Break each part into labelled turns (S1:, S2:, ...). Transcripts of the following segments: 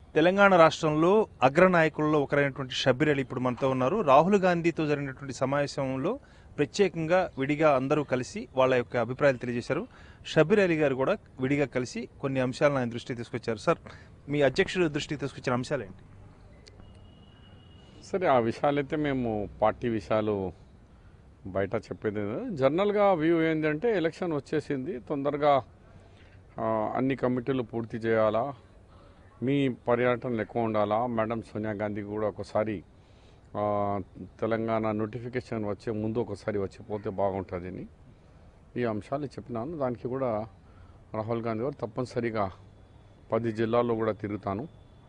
S1: తెలంగాణ రాష్ట్రంలో అగ్రనాయకుల్లో ఒకరైనటువంటి షబ్బీర్ అలీ ఇప్పుడు మనతో ఉన్నారు రాహుల్ గాంధీతో జరిగినటువంటి సమావేశంలో ప్రత్యేకంగా విడిగా అందరూ కలిసి వాళ్ళ యొక్క అభిప్రాయాలు తెలియజేశారు షబ్బీర్ అలీ గారు కూడా విడిగా కలిసి కొన్ని అంశాలను ఆయన దృష్టికి తీసుకొచ్చారు సార్ మీ అధ్యక్షుడు దృష్టికి తీసుకొచ్చిన అంశాలు ఏంటి
S2: సరే ఆ విషయాలైతే మేము పార్టీ విషయాలు బయట చెప్పేది లేదు. జనరల్గా వ్యూ ఏంటంటే ఎలక్షన్ వచ్చేసింది తొందరగా ఆ, అన్ని కమిటీలు పూర్తి చేయాలా మీ పర్యటనలు ఎక్కువ ఉండాలా మేడం సోనియా గాంధీ కూడా ఒకసారి ఆ, తెలంగాణ నోటిఫికేషన్ వచ్చే ముందు ఒకసారి వచ్చిపోతే బాగుంటుందని ఈ అంశాలు చెప్పినాను దానికి కూడా రాహుల్ గాంధీ గారు తప్పనిసరిగా పది జిల్లాల్లో కూడా తిరుగుతాను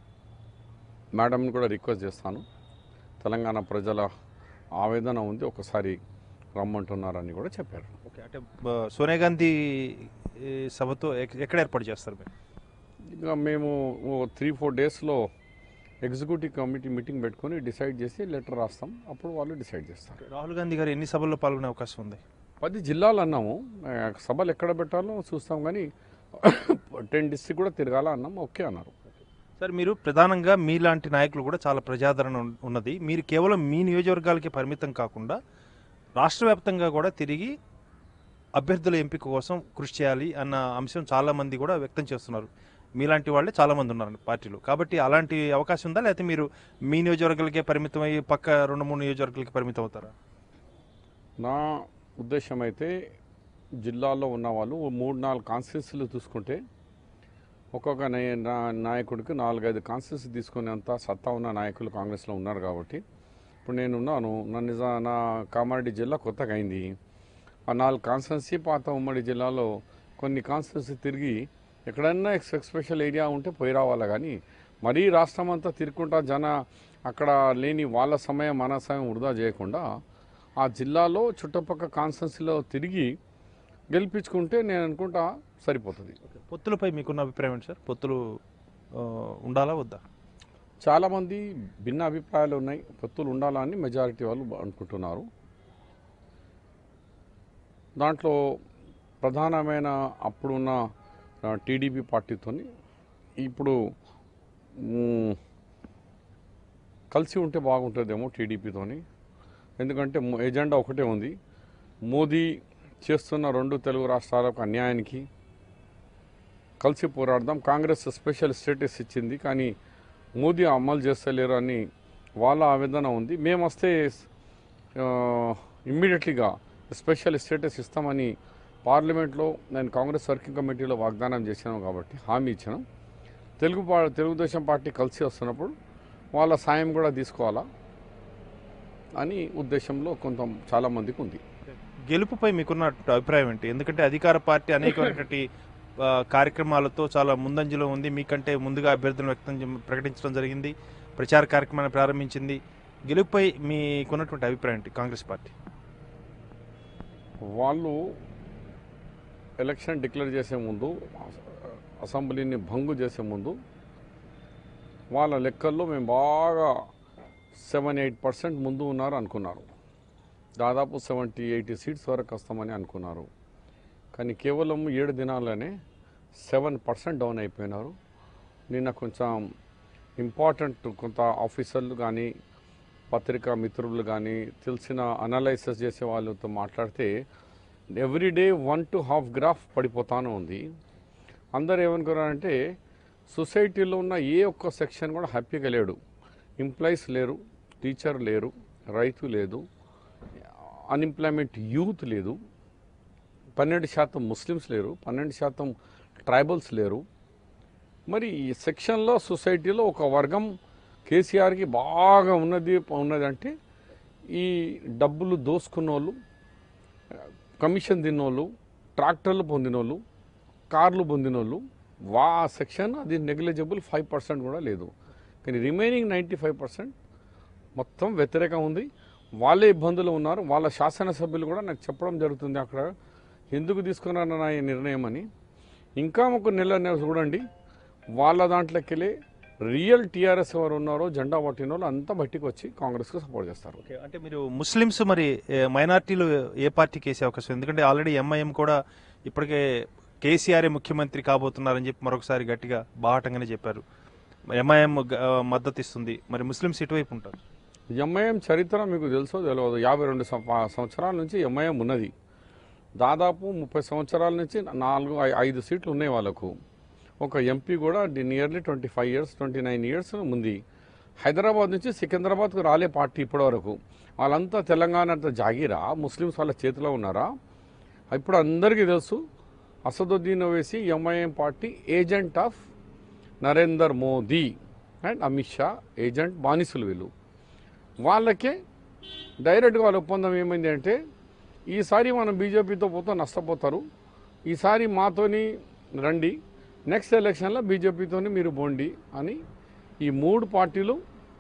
S2: మేడంని కూడా రిక్వెస్ట్ చేస్తాను తెలంగాణ ప్రజల ఆవేదన ఉంది ఒకసారి రమ్మంటున్నారని కూడా చెప్పారు
S1: ఓకే అంటే ఆ, సోనియా గాంధీ ఈ సభతో ఎక్- ఎక్కడ ఏర్పాటు చేస్తారు మీరు
S2: ఇక మేము ఓ త్రీ ఫోర్ డేస్లో ఎగ్జిక్యూటివ్ కమిటీ మీటింగ్ పెట్టుకొని డిసైడ్ చేసి లెటర్ రాస్తాం అప్పుడు వాళ్ళు డిసైడ్ చేస్తారు
S1: రాహుల్ గాంధీ గారు ఎన్ని సభల్లో పాల్గొనే అవకాశం ఉంది
S2: పది జిల్లాలు అన్నాము ఆ, సభలు ఎక్కడ పెట్టాలో చూస్తాం కానీ టెన్ డిస్ట్రిక్ట్ కూడా తిరగాల అన్నాం ఓకే అన్నారు
S1: సార్ మీరు ప్రధానంగా మీలాంటి నాయకులు కూడా చాలా ప్రజాదరణ ఉన్- ఉన్నది మీరు కేవలం మీ నియోజకవర్గాలకి పరిమితం కాకుండా రాష్ట్ర వ్యాప్తంగా కూడా తిరిగి అభ్యర్థుల ఎంపిక కోసం కృషి చేయాలి అన్న అంశం చాలా మంది కూడా వ్యక్తం చేస్తున్నారు మీలాంటి వాళ్ళే చాలా మంది ఉన్నారు పార్టీలో కాబట్టి అలాంటి అవకాశం ఉందా లేకపోతే మీరు మీ నియోజకవర్గాలకే పరిమితం అయ్యి పక్క రెండు మూడు నియోజకవర్గాలకి పరిమితం అవుతారా
S2: నా ఉద్దేశం అయితే జిల్లాలో ఉన్న వాళ్ళు ఓ మూడు నాలుగు కాన్స్టిట్యూన్సీలు చూసుకుంటే ఒక్కొక్క నాయ- నా- నాయకుడికి నాలుగైదు కాన్స్టిట్యూన్సీ తీసుకునేంత సత్తా ఉన్న నాయకులు కాంగ్రెస్లో ఉన్నారు కాబట్టి ఇప్పుడు నేను ఉన్నాను నా నిజా నా కామారెడ్డి జిల్లా కొత్తగా అయింది ఆ నాలుగు కాన్స్టిట్యున్సీ పాత ఉమ్మడి జిల్లాలో కొన్ని కాన్స్టిట్యున్సీ తిరిగి ఎక్కడన్నా ఎక్స్ స్పెషల్ ఏరియా ఉంటే పోయి రావాలా కానీ మరీ రాష్ట్రం అంతా తిరుగుకుంటా జన అక్కడ లేని వాళ్ళ సమయం మన సమయం వృధా చేయకుండా ఆ జిల్లాలో చుట్టుపక్కల కాన్స్టిట్యున్సీలో తిరిగి గెలిపించుకుంటే నేను అనుకుంటా సరిపోతుంది
S1: పొత్తులపై మీకున్న అభిప్రాయం ఏంటి సార్ పొత్తులు ఆ, ఉండాలా వద్దా
S2: చాలామంది భిన్న అభిప్రాయాలు ఉన్నాయి పొత్తులు ఉండాలని మెజారిటీ వాళ్ళు అనుకుంటున్నారు దాంట్లో ప్రధానమైన అప్పుడున్న టీడీపీ పార్టీతోని ఇప్పుడు మ్, కలిసి ఉంటే బాగుంటుందేమో టీడీపీతోని ఎందుకంటే మ- ఎజెండా ఒకటే ఉంది మోదీ చేస్తున్న రెండు తెలుగు రాష్ట్రాలకు అన్యాయానికి కలిసి పోరాడదాం కాంగ్రెస్ స్పెషల్ స్టేటస్ ఇచ్చింది కానీ మోదీ అమలు చేస్తలేరు అని వాళ్ళ ఆవేదన ఉంది మేము వస్తే ఇమ్మీడియట్లీగా స్పెషల్ స్టేటస్ ఇస్తామని పార్లమెంట్లో నేను కాంగ్రెస్ వర్కింగ్ కమిటీలో వాగ్దానం చేశాను కాబట్టి హామీ ఇచ్చాను తెలుగు పా తెలుగుదేశం పార్టీ కలిసి వస్తున్నప్పుడు వాళ్ళ సాయం కూడా తీసుకోవాలా అని ఉద్దేశంలో కొంత చాలామందికి ఉంది
S1: గెలుపుపై మీకున్న అభిప్రాయం ఏంటి ఎందుకంటే అధికార పార్టీ అనేకమైనటువంటి ఆ, కార్యక్రమాలతో చాలా ముందంజలో ఉంది మీకంటే ముందుగా అభ్యర్థులను వ్యక్తం చే- ప్రకటించడం జరిగింది ప్రచార కార్యక్రమాన్ని ప్రారంభించింది గెలుపుపై మీకున్నటువంటి అభిప్రాయం ఏంటి కాంగ్రెస్ పార్టీ
S2: వాళ్ళు ఎలక్షన్ డిక్లేర్ చేసే ముందు అసెంబ్లీని భంగు చేసే ముందు వాళ్ళ లెక్కల్లో మేము బాగా సెవెన్ ఎయిట్ పర్సెంట్ ముందు ఉన్నారు అనుకున్నారు దాదాపు సెవెంటీ ఎయిటీ సీట్స్ వరకు వస్తామని అనుకున్నారు కానీ కేవలం ఏడు దినాల్లోనే సెవెన్ పర్సెంట్ డౌన్ అయిపోయినారు నిన్న కొంచెం ఇంపార్టెంట్ కొంత ఆఫీసర్లు కానీ పత్రికా మిత్రులు కానీ తెలిసిన అనాలైసిస్ చేసే వాళ్ళతో మాట్లాడితే everyday one to half graph పడిపోతానే ఉంది అందరు ఏమనుకున్నారంటే సొసైటీలో ఉన్న ఏ ఒక్క సెక్షన్ కూడా హ్యాపీగా లేడు ఎంప్లాయీస్ లేరు టీచర్ లేరు రైతు లేదు అన్ఎంప్లాయ్మెంట్ యూత్ లేదు పన్నెండు శాతం ముస్లిమ్స్ లేరు పన్నెండు శాతం ట్రైబల్స్ లేరు మరి ఈ సెక్షన్లో సొసైటీలో ఒక వర్గం కేసీఆర్కి బాగా ఉన్నది ఉన్నది అంటే ఈ డబ్బులు దోసుకున్న వాళ్ళు కమిషన్ తిన్నోళ్ళు ట్రాక్టర్లు పొందినోళ్ళు కార్లు పొందినోళ్ళు వా సెక్షన్ అది నెగ్లిజిబుల్ ఫైవ్ పర్సెంట్ కూడా లేదు కానీ రిమైనింగ్ నైంటీ ఫైవ్ పర్సెంట్ మొత్తం వ్యతిరేకం ఉంది వాళ్ళే ఇబ్బందులు ఉన్నారు వాళ్ళ శాసనసభ్యులు కూడా నాకు చెప్పడం జరుగుతుంది అక్కడ ఎందుకు తీసుకున్నాను నా ఈ నిర్ణయం అని ఇంకా ఒక నెల నెల చూడండి వాళ్ళ దాంట్లోకెళ్ళి రియల్ టీఆర్ఎస్ ఎవరు ఉన్నారో జెండా పట్టిన వాళ్ళు అంతా బయటికి వచ్చి కాంగ్రెస్కి సపోర్ట్ చేస్తారు
S1: ఓకే అంటే మీరు ముస్లిమ్స్ మరి ఏ, మైనార్టీలు ఏ పార్టీకి వేసే అవకాశం ఉంది? ఎందుకంటే ఆల్రెడీ ఎంఐఎం కూడా ఇప్పటికే కేసీఆర్ ముఖ్యమంత్రి కాబోతున్నారని చెప్పి మరొకసారి గట్టిగా బాహటంగానే చెప్పారు ఎంఐఎం మద్దతు ఇస్తుంది మరి ముస్లిమ్స్ ఇటువైపు ఉంటారు
S2: ఎంఐఎం చరిత్ర మీకు తెలుసో తెలియదు యాభై రెండు సం- సంవత్సరాల నుంచి ఎంఐఎం ఉన్నది దాదాపు ముప్పై సంవత్సరాల నుంచి నాలుగు ఐ- ఐదు సీట్లు ఉన్నాయి వాళ్ళకు ఒక ఎంపీ కూడా nearly twenty five years twenty nine years ఉంది హైదరాబాద్ నుంచి సికింద్రాబాద్కు రాలే పార్టీ ఇప్పటివరకు వాళ్ళంతా తెలంగాణ అంతా జాగిరా ముస్లిమ్స్ వాళ్ళ చేతిలో ఉన్నారా ఇప్పుడు అందరికీ తెలుసు Asaduddin Owaisi MIM party agent of Narender Modi and Amit Shah agent బానిసులు వీళ్ళు వాళ్ళకే డైరెక్ట్గా వాళ్ళ ఒప్పందం ఏమైంది అంటే ఈసారి మనం బీజేపీతో పోతే నష్టపోతారు ఈసారి మాతోని రండి నెక్స్ట్ ఎలక్షన్లో బీజేపీతోని మీరు పోండి అని ఈ మూడు పార్టీలు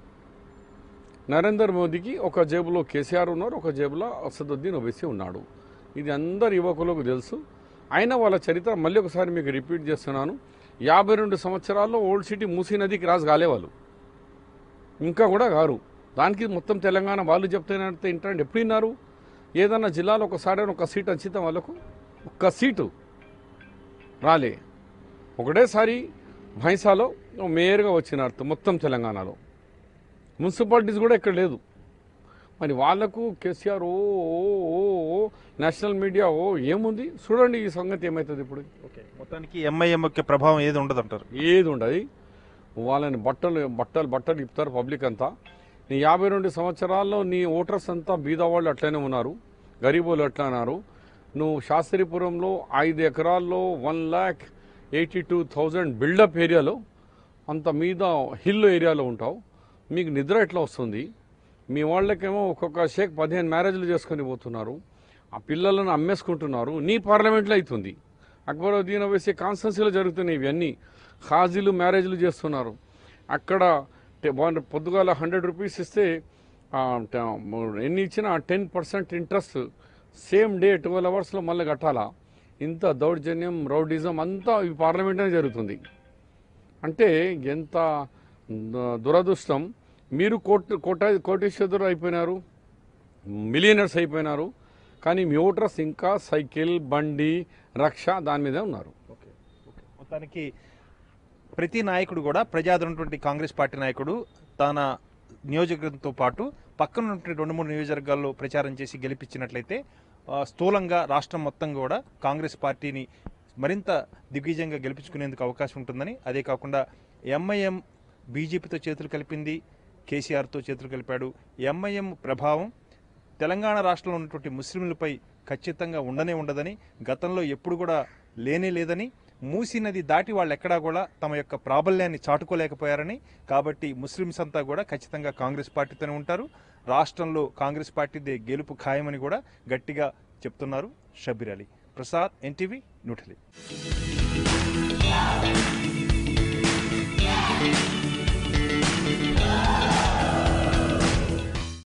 S2: నరేందర్ మోదీకి ఒక జేబులో కేసీఆర్ ఉన్నారు ఒక జేబులో అసదుద్దీన్ ఓవైసీ ఉన్నాడు ఇది అందరు యువకులకు తెలుసు అయినా వాళ్ళ చరిత్ర మళ్ళీ ఒకసారి మీకు రిపీట్ చేస్తున్నాను యాభై రెండు సంవత్సరాల్లో ఓల్డ్ సిటీ మూసీ నదికి రాజు కాలేవాళ్ళు ఇంకా కూడా గారు దానికి మొత్తం తెలంగాణ వాళ్ళు చెప్తున్నట్టు ఇంటంటే ఎప్పుడు విన్నారు ఏదన్నా జిల్లాలో ఒకసారి ఒక సీట్ వచ్చితే వాళ్ళకు ఒక్క సీటు రాలే ఒకటేసారి భైంసాలో మేయర్గా వచ్చినారు మొత్తం తెలంగాణలో మున్సిపాలిటీస్ కూడా ఇక్కడ లేదు మరి వాళ్ళకు కేసీఆర్ ఓ ఓ ఓ ఓ నేషనల్ మీడియా ఓ ఏముంది చూడండి ఈ సంగతి ఏమవుతుంది ఇప్పుడు
S1: ఓకే మొత్తానికి ఎంఐఎం యొక్క ప్రభావం ఏది ఉండదు అంటారు
S2: ఏది ఉండదు వాళ్ళని బట్టలు బట్టలు బట్టలు ఇప్పుతారు పబ్లిక్ అంతా నీ యాభై రెండు సంవత్సరాల్లో నీ ఓటర్స్ అంతా బీద వాళ్ళు అట్లనే ఉన్నారు గరీబులు అట్లా ఉన్నారు నువ్వు శాస్త్రీపురంలో ఐదు ఎకరాల్లో one lakh eighty two thousand built up ఏరియాలో అంత మీద హిల్ ఏరియాలో ఉంటావు మీకు నిద్ర ఎట్లా వస్తుంది మీ వాళ్ళకేమో ఒక్కొక్క షేక్ పదిహేను మ్యారేజ్లు చేసుకొని పోతున్నారు ఆ పిల్లలను అమ్మేసుకుంటున్నారు నీ పార్లమెంట్లో అవుతుంది అక్బరుద్దీన్ వేసే కాన్స్టెన్సీలో జరుగుతున్నాయి ఇవన్నీ ఖాజీలు మ్యారేజ్లు చేస్తున్నారు అక్కడ టె- వాళ్ళు పొద్దుగాల హండ్రెడ్ రూపీస్ ఇస్తే ఆ, ట- ఎన్ని ఇచ్చినా ten percent interest same day twelve అవర్స్లో మళ్ళీ కట్టాలా ఇంత దౌర్జన్యం రౌడిజం అంతా ఈ పార్లమెంట్లోనే జరుగుతుంది అంటే ఎంత ద- దురదృష్టం మీరు కోటి కోట కోటేశ్వరులు అయిపోయినారు మిలియనర్స్ అయిపోయినారు కానీ మీ ఓటర్స్ ఇంకా సైకిల్ బండి రక్ష దాని మీదే ఉన్నారు
S1: ఓకే ఓకే మొత్తానికి ప్రతి నాయకుడు కూడా ప్రజాదరణ ఉన్నటువంటి కాంగ్రెస్ పార్టీ నాయకుడు తన నియోజకవర్గంతో పాటు పక్కన ఉన్నటువంటి రెండు మూడు నియోజకవర్గాల్లో ప్రచారం చేసి గెలిపించినట్లయితే ఆ, స్థూలంగా రాష్ట్రం మొత్తం కూడా కాంగ్రెస్ పార్టీని మరింత దిగ్విజయంగా గెలిపించుకునేందుకు అవకాశం ఉంటుందని అదే కాకుండా ఎంఐఎం బీజేపీతో చేతులు కలిపింది కేసీఆర్తో చేతులు కలిపాడు ఎంఐఎం ప్రభావం తెలంగాణ రాష్ట్రంలో ఉన్నటువంటి ముస్లింలపై ఖచ్చితంగా ఉండనే ఉండదని గతంలో ఎప్పుడు కూడా లేనే లేదని మూసీ నది దాటి వాళ్ళు ఎక్కడా కూడా తమ యొక్క ప్రాబల్యాన్ని చాటుకోలేకపోయారని కాబట్టి ముస్లిమ్స్ అంతా కూడా ఖచ్చితంగా కాంగ్రెస్ పార్టీతోనే ఉంటారు రాష్ట్రంలో కాంగ్రెస్ పార్టీదే గెలుపు ఖాయమని కూడా గట్టిగా చెప్తున్నారు షబీర్ అలీ ప్రసాద్ ఎన్టీవీ న్యూఢిల్లీ